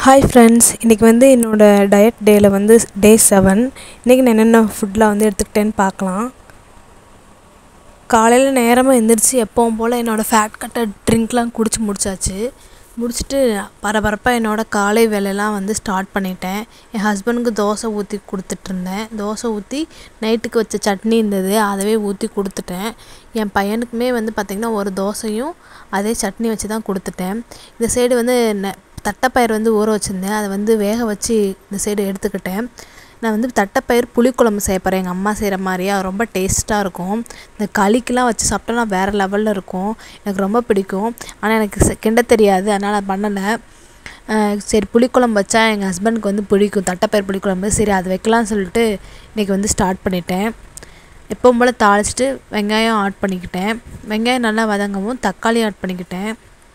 hi friends இன்றைக்கி வந்து என்னோடய டயட் டேயில் வந்து டே செவன் இன்றைக்கி நான் என்னென்ன ஃபுட்லாம் வந்து எடுத்துக்கிட்டேன்னு பார்க்கலாம் காலையில் நேரமாக எந்திரிச்சு எப்பவும் போல் என்னோடய ஃபேட் கட்டர் ட்ரிங்க்லாம் குடிச்சு முடிச்சாச்சு முடிச்சுட்டு பரபரப்பாக என்னோடய காலை வேலையெல்லாம் வந்து ஸ்டார்ட் பண்ணிட்டேன் என் ஹஸ்பண்டுக்கு தோசை ஊற்றி கொடுத்துட்ருந்தேன் தோசை ஊற்றி நைட்டுக்கு வச்ச சட்னி இருந்தது அதவே ஊற்றி கொடுத்துட்டேன் என் பையனுக்குமே வந்து பார்த்திங்கன்னா ஒரு தோசையும் அதே சட்னி வச்சு தான் கொடுத்துட்டேன் இந்த சைடு வந்து ந தட்டைப்பயிறு வந்து ஊற வச்சுருந்தேன் அதை வந்து வேக வச்சு இந்த சைடு எடுத்துக்கிட்டேன் நான் வந்து தட்டைப்பயிறு புளிக்குழம்பு செய்ய போகிறேன் எங்கள் அம்மா செய்கிற மாதிரியே அது ரொம்ப டேஸ்ட்டாக இருக்கும் இந்த களிக்கெலாம் வச்சு சாப்பிட்டோன்னா வேறு லெவலில் இருக்கும் எனக்கு ரொம்ப பிடிக்கும் ஆனால் எனக்கு செ கிண்ட தெரியாது அதனால் நான் பண்ணலை சரி புளிக்குழம்பு வச்சா எங்கள் ஹஸ்பண்டுக்கு வந்து பிடிக்கும் தட்டைப்பயிறு புளிக்குழம்பு சரி அது வைக்கலாம்னு சொல்லிட்டு இன்றைக்கி வந்து ஸ்டார்ட் பண்ணிட்டேன் எப்பவும் போல் தாளிச்சிட்டு வெங்காயம் ஆட் பண்ணிக்கிட்டேன் வெங்காயம் நல்லா வதங்கவும் தக்காளி ஆட் பண்ணிக்கிட்டேன்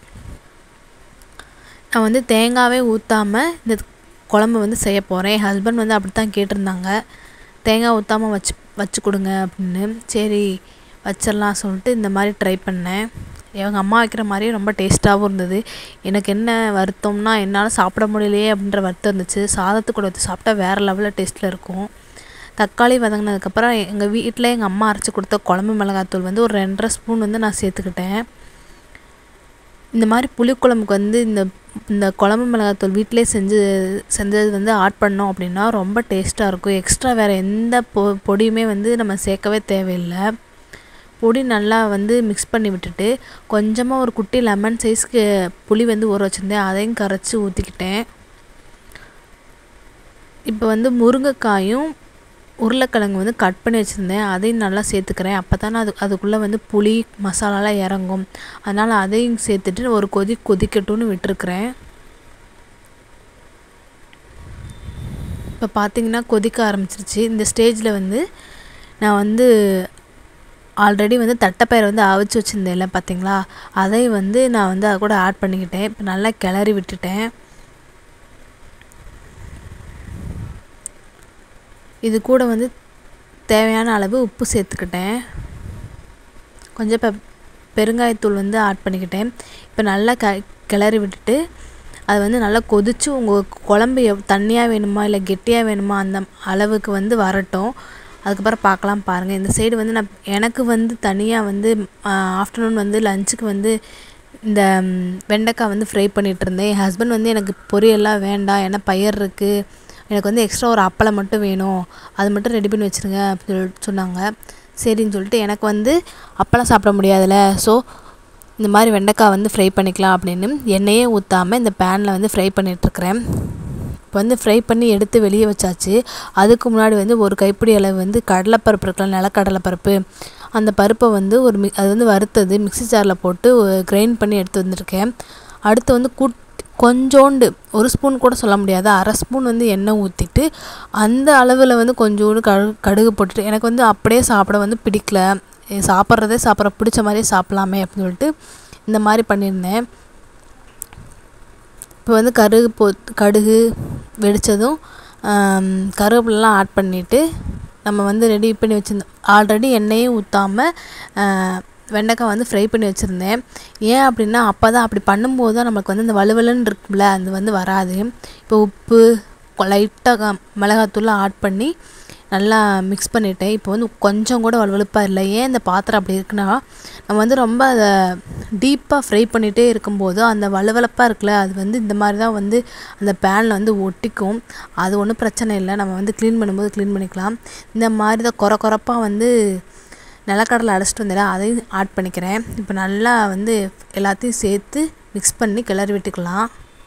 நான் வந்து தேங்காவே ஊற்றாமல் இந்த குழம்பு வந்து செய்ய போகிறேன் என் ஹஸ்பண்ட் வந்து அப்படி தான் கேட்டிருந்தாங்க தேங்காய் ஊற்றாமல் வச்சு வச்சு கொடுங்க அப்படின்னு சரி வச்சிடலாம் சொல்லிட்டு இந்த மாதிரி ட்ரை பண்ணேன் எங்கள் அம்மா வைக்கிற மாதிரியே ரொம்ப டேஸ்ட்டாகவும் இருந்தது எனக்கு என்ன வருத்தம்னா என்னால் சாப்பிட முடியலையே அப்படின்ற வருத்தம் இருந்துச்சு சாதத்து கூட வச்சு சாப்பிட்டா வேறு லெவலில் டேஸ்ட்டில் இருக்கும் தக்காளி வதங்கினதுக்கப்புறம் எங்கள் வீட்டில் எங்கள் அம்மா அரைச்சி கொடுத்த குழம்பு மிளகாத்தூள் வந்து ஒரு ரெண்டரை ஸ்பூன் வந்து நான் சேர்த்துக்கிட்டேன் இந்த மாதிரி புளிக்குழம்புக்கு வந்து இந்த இந்த குழம்பு மிளகாத்தூள் வீட்டிலே செஞ்சு செஞ்சது வந்து ஆட் பண்ணோம் அப்படின்னா ரொம்ப டேஸ்ட்டாக இருக்கும் எக்ஸ்ட்ரா வேறு எந்த பொ பொடியுமே வந்து நம்ம சேர்க்கவே தேவையில்லை பொடி நல்லா வந்து மிக்ஸ் பண்ணி விட்டுட்டு கொஞ்சமாக ஒரு குட்டி லெமன் சைஸ்க்கு புளி வந்து ஊற வச்சுருந்தேன் அதையும் கரைச்சி ஊற்றிக்கிட்டேன் இப்போ வந்து முருங்கைக்காயும் உருளைக்கிழங்கு வந்து கட் பண்ணி வச்சுருந்தேன் அதையும் நல்லா சேர்த்துக்கிறேன் அப்போ தானே அது அதுக்குள்ளே வந்து புளி மசாலாலாம் இறங்கும் அதனால் அதையும் சேர்த்துட்டு ஒரு கொதி கொதிக்கட்டும்னு விட்டுருக்குறேன் இப்போ பார்த்திங்கன்னா கொதிக்க ஆரம்பிச்சிருச்சு இந்த ஸ்டேஜில் வந்து நான் வந்து ஆல்ரெடி வந்து தட்டைப்பயிரை வந்து அவிச்சு வச்சுருந்தேன்ல பார்த்தீங்களா அதை வந்து நான் வந்து அது கூட ஆட் பண்ணிக்கிட்டேன் இப்போ நல்லா கிளறி விட்டுட்டேன் இது கூட வந்து தேவையான அளவு உப்பு சேர்த்துக்கிட்டேன் கொஞ்சம் பெ பெருங்காயத்தூள் வந்து ஆட் பண்ணிக்கிட்டேன் இப்போ நல்லா க கிளறி விட்டுட்டு அது வந்து நல்லா கொதித்து உங்கள் குழம்பு எவ் தண்ணியாக வேணுமா இல்லை கெட்டியாக வேணுமா அந்த அளவுக்கு வந்து வரட்டும் அதுக்கப்புறம் பார்க்கலாம் பாருங்கள் இந்த சைடு வந்து நான் எனக்கு வந்து தனியாக வந்து ஆஃப்டர்நூன் வந்து லஞ்சுக்கு வந்து இந்த வெண்டைக்காய் வந்து ஃப்ரை பண்ணிகிட்டு இருந்தேன் என் ஹஸ்பண்ட் வந்து எனக்கு பொரியெல்லாம் வேண்டாம் ஏன்னா பயிர் இருக்குது எனக்கு வந்து எக்ஸ்ட்ரா ஒரு அப்பளம் மட்டும் வேணும் அது மட்டும் ரெடி பண்ணி வச்சுருங்க அப்படின்னு சொல்லிட்டு சொன்னாங்க சரின்னு சொல்லிட்டு எனக்கு வந்து அப்பளம் சாப்பிட முடியாதுல்ல ஸோ இந்த மாதிரி வெண்டைக்காய் வந்து ஃப்ரை பண்ணிக்கலாம் அப்படின்னு எண்ணெயே ஊற்றாமல் இந்த பேனில் வந்து ஃப்ரை பண்ணிகிட்ருக்கிறேன் இப்போ வந்து ஃப்ரை பண்ணி எடுத்து வெளியே வச்சாச்சு அதுக்கு முன்னாடி வந்து ஒரு கைப்பிடி அளவு வந்து கடலைப்பருப்பு இருக்கலாம் நிலக்கடலைப்பருப்பு அந்த பருப்பை வந்து ஒரு மி அது வந்து வறுத்தது மிக்சி ஜாரில் போட்டு கிரைண்ட் பண்ணி எடுத்து வந்திருக்கேன் அடுத்து வந்து குட் கொஞ்சோண்டு ஒரு ஸ்பூன் கூட சொல்ல முடியாது அரை ஸ்பூன் வந்து எண்ணெய் ஊற்றிட்டு அந்த அளவில் வந்து கொஞ்சோண்டு கடு கடுகு போட்டுட்டு எனக்கு வந்து அப்படியே சாப்பிட வந்து பிடிக்கல சாப்பிட்றதே சாப்பிட்ற பிடிச்ச மாதிரியே சாப்பிட்லாமே அப்படின்னு சொல்லிட்டு இந்த மாதிரி பண்ணியிருந்தேன் இப்போ வந்து கருகு போ கடுகு வெடித்ததும் கருவேப்பிலலாம் ஆட் பண்ணிவிட்டு நம்ம வந்து ரெடி பண்ணி வச்சுருந்தோம் ஆல்ரெடி எண்ணெயும் ஊற்றாமல் வெண்டைக்காய் வந்து ஃப்ரை பண்ணி வச்சுருந்தேன் ஏன் அப்படின்னா அப்போ தான் அப்படி பண்ணும்போது தான் நமக்கு வந்து இந்த வலுவலுன்னு இருக்கும்ல அது வந்து வராது இப்போ உப்பு லைட்டாக மிளகாத்தூள்லாம் ஆட் பண்ணி நல்லா மிக்ஸ் பண்ணிவிட்டேன் இப்போ வந்து கொஞ்சம் கூட வலுவலுப்பாக இல்லை ஏன் இந்த பாத்திரம் அப்படி இருக்குன்னா நம்ம வந்து ரொம்ப அதை டீப்பாக ஃப்ரை பண்ணிகிட்டே இருக்கும்போது அந்த வலுவலப்பாக இருக்குல்ல அது வந்து இந்த மாதிரி தான் வந்து அந்த பேனில் வந்து ஒட்டிக்கும் அது ஒன்றும் பிரச்சனை இல்லை நம்ம வந்து க்ளீன் பண்ணும்போது க்ளீன் பண்ணிக்கலாம் இந்த மாதிரி தான் குறை குறைப்பாக வந்து நிலக்கடலை அடைச்சிட்டு வந்தேன் அதையும் ஆட் பண்ணிக்கிறேன் இப்போ நல்லா வந்து எல்லாத்தையும் சேர்த்து மிக்ஸ் பண்ணி கிளறி விட்டுக்கலாம்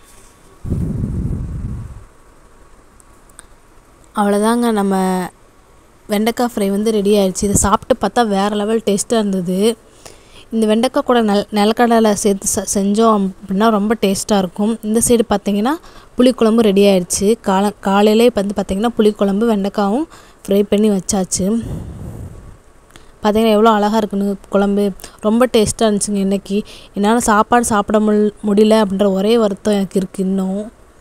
அவ்வளோதாங்க நம்ம வெண்டைக்காய் ஃப்ரை வந்து ரெடி ஆயிடுச்சு இதை சாப்பிட்டு பார்த்தா வேறு லெவல் டேஸ்ட்டாக இருந்தது இந்த வெண்டைக்காய் கூட நெல் நிலக்கடலை சேர்த்து ச செஞ்சோம் அப்படின்னா ரொம்ப டேஸ்ட்டாக இருக்கும் இந்த சைடு பார்த்திங்கன்னா புளிக்குழம்பு ரெடி ஆயிடுச்சு கால காலையிலே வந்து பார்த்திங்கன்னா புளிக்குழம்பு வெண்டைக்காயும் ஃப்ரை பண்ணி வச்சாச்சு பார்த்திங்கன்னா எவ்வளோ அழகாக இருக்குன்னு குழம்பு ரொம்ப டேஸ்ட்டாக இருந்துச்சுங்க இன்றைக்கி என்னால் சாப்பாடு சாப்பிட முல் முடியல அப்படின்ற ஒரே வருத்தம் எனக்கு இருக்குது இன்னும்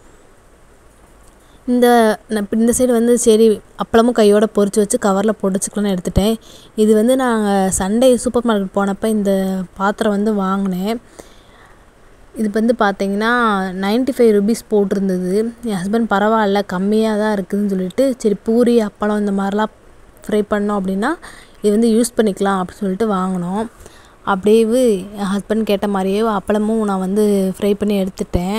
இந்த இந்த சைடு வந்து சரி அப்பளமும் கையோடு பொறிச்சு வச்சு கவரில் போட்டு வச்சுக்கலான்னு எடுத்துட்டேன் இது வந்து நாங்கள் சண்டே சூப்பர் மார்க்கெட் போனப்போ இந்த பாத்திரம் வந்து வாங்கினேன் இது வந்து பார்த்தீங்கன்னா நைன்ட்டி ஃபைவ் ருபீஸ் போட்டிருந்தது என் ஹஸ்பண்ட் பரவாயில்ல கம்மியாக தான் இருக்குதுன்னு சொல்லிட்டு சரி பூரி அப்பளம் இந்த மாதிரிலாம் ஃப்ரை பண்ணோம் அப்படின்னா இது வந்து யூஸ் பண்ணிக்கலாம் அப்படின்னு சொல்லிட்டு வாங்கினோம் அப்படியே என் ஹஸ்பண்ட் கேட்ட மாதிரியே அப்பளமும் நான் வந்து ஃப்ரை பண்ணி எடுத்துட்டேன்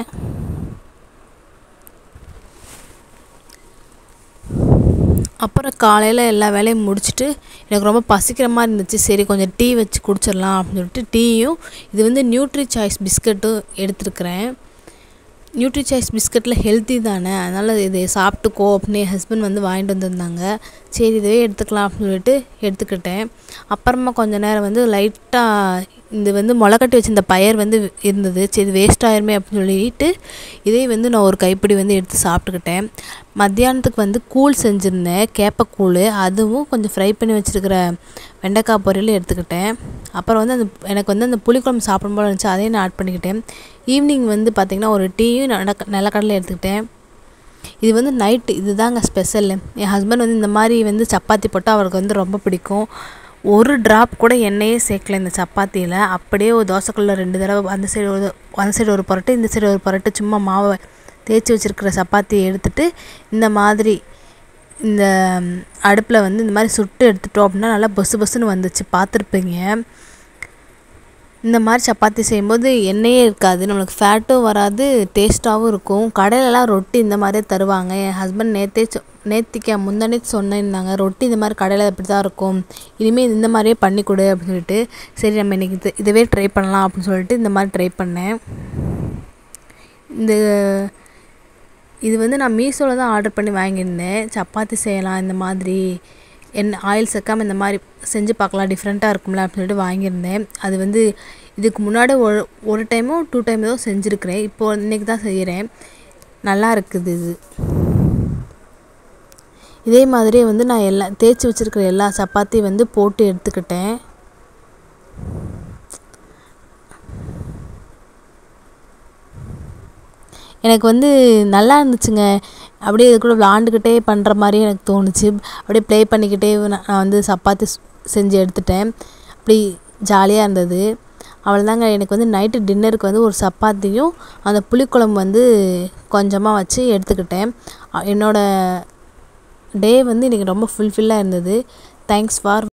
அப்புறம் காலையில் எல்லா வேலையும் முடிச்சுட்டு எனக்கு ரொம்ப பசிக்கிற மாதிரி இருந்துச்சு சரி கொஞ்சம் டீ வச்சு குடிச்சிடலாம் அப்படின்னு சொல்லிட்டு டீயும் இது வந்து நியூட்ரி சாய்ஸ் பிஸ்கட்டும் எடுத்துருக்கிறேன் நியூட்ரி சாய்ஸ் பிஸ்கட்டில் ஹெல்த்தி தானே அதனால் இதை சாப்பிட்டுக்கோ அப்படின்னு என் ஹஸ்பண்ட் வந்து வாங்கிட்டு வந்திருந்தாங்க சரி இதுவே எடுத்துக்கலாம் அப்படின்னு சொல்லிட்டு எடுத்துக்கிட்டேன் அப்புறமா கொஞ்ச நேரம் வந்து லைட்டாக இது வந்து முளைக்கட்டி வச்சிருந்த பயர் வந்து இருந்தது சரி இது வேஸ்ட் ஆயிருமே அப்படின்னு சொல்லிட்டு இதே வந்து நான் ஒரு கைப்பிடி வந்து எடுத்து சாப்பிட்டுக்கிட்டேன் மத்தியானத்துக்கு வந்து கூழ் செஞ்சுருந்தேன் கேப்பக்கூழ் அதுவும் கொஞ்சம் ஃப்ரை பண்ணி வச்சுருக்கிற வெண்டைக்காய் பொரியலும் எடுத்துக்கிட்டேன் அப்புறம் வந்து அந்த எனக்கு வந்து அந்த புளிக்குழம்பு சாப்பிடும் போல இருந்துச்சு அதையும் நான் ஆட் பண்ணிக்கிட்டேன் ஈவினிங் வந்து பார்த்திங்கன்னா ஒரு டீயும் நட நிலக்கடலை எடுத்துக்கிட்டேன் இது வந்து நைட்டு இதுதாங்க ஸ்பெஷல் என் ஹஸ்பண்ட் வந்து இந்த மாதிரி வந்து சப்பாத்தி போட்டால் அவருக்கு வந்து ரொம்ப பிடிக்கும் ஒரு ட்ராப் கூட எண்ணெயே சேர்க்கல இந்த சப்பாத்தியில் அப்படியே ஒரு தோசைக்கல்லில் ரெண்டு தடவை அந்த சைடு ஒரு அந்த சைடு ஒரு புரட்டு இந்த சைடு ஒரு புரட்டு சும்மா மாவை தேய்ச்சி வச்சுருக்கிற சப்பாத்தியை எடுத்துட்டு இந்த மாதிரி இந்த அடுப்பில் வந்து இந்த மாதிரி சுட்டு எடுத்துட்டோம் அப்படின்னா நல்லா பொசு பொசுன்னு வந்துச்சு பார்த்துருப்பீங்க இந்த மாதிரி சப்பாத்தி செய்யும்போது எண்ணெயே இருக்காது நம்மளுக்கு ஃபேட்டும் வராது டேஸ்ட்டாகவும் இருக்கும் கடையிலலாம் ரொட்டி இந்த மாதிரியே தருவாங்க என் ஹஸ்பண்ட் நேற்றே சொ நேத்திக்க முந்தானே சொன்னேன்னாங்க ரொட்டி இந்த மாதிரி கடையில் இப்படி தான் இருக்கும் இனிமேல் இந்த மாதிரியே பண்ணி கொடு அப்படின்னு சொல்லிட்டு சரி நம்ம இன்றைக்கி இது இதுவே ட்ரை பண்ணலாம் அப்படின்னு சொல்லிட்டு இந்த மாதிரி ட்ரை பண்ணேன் இந்த இது வந்து நான் மீஷோவில் தான் ஆர்டர் பண்ணி வாங்கியிருந்தேன் சப்பாத்தி செய்யலாம் இந்த மாதிரி எண்ணெய் ஆயில் சேர்க்காமல் இந்த மாதிரி செஞ்சு பார்க்கலாம் டிஃப்ரெண்ட்டாக இருக்கும்ல அப்படின்னு சொல்லிட்டு வாங்கியிருந்தேன் அது வந்து இதுக்கு முன்னாடி ஒரு ஒரு டைமோ டூ டைம் ஏதோ செஞ்சுருக்கிறேன் இப்போது இன்றைக்கி தான் செய்கிறேன் நல்லா இருக்குது இது இதே மாதிரியே வந்து நான் எல்லா தேய்ச்சி வச்சுருக்கிற எல்லா சப்பாத்தியும் வந்து போட்டு எடுத்துக்கிட்டேன் எனக்கு வந்து நல்லா இருந்துச்சுங்க அப்படியே இது கூட விளாண்டுக்கிட்டே பண்ணுற மாதிரி எனக்கு தோணுச்சு அப்படியே ப்ளே பண்ணிக்கிட்டே நான் வந்து சப்பாத்தி செஞ்சு எடுத்துட்டேன் அப்படி ஜாலியாக இருந்தது அவ்வளோதாங்க எனக்கு வந்து நைட்டு டின்னருக்கு வந்து ஒரு சப்பாத்தியும் அந்த புளிக்குழம்பு வந்து கொஞ்சமாக வச்சு எடுத்துக்கிட்டேன் என்னோடய டே வந்து இன்றைக்கி ரொம்ப ஃபுல்ஃபில்லாக இருந்தது தேங்க்ஸ் ஃபார்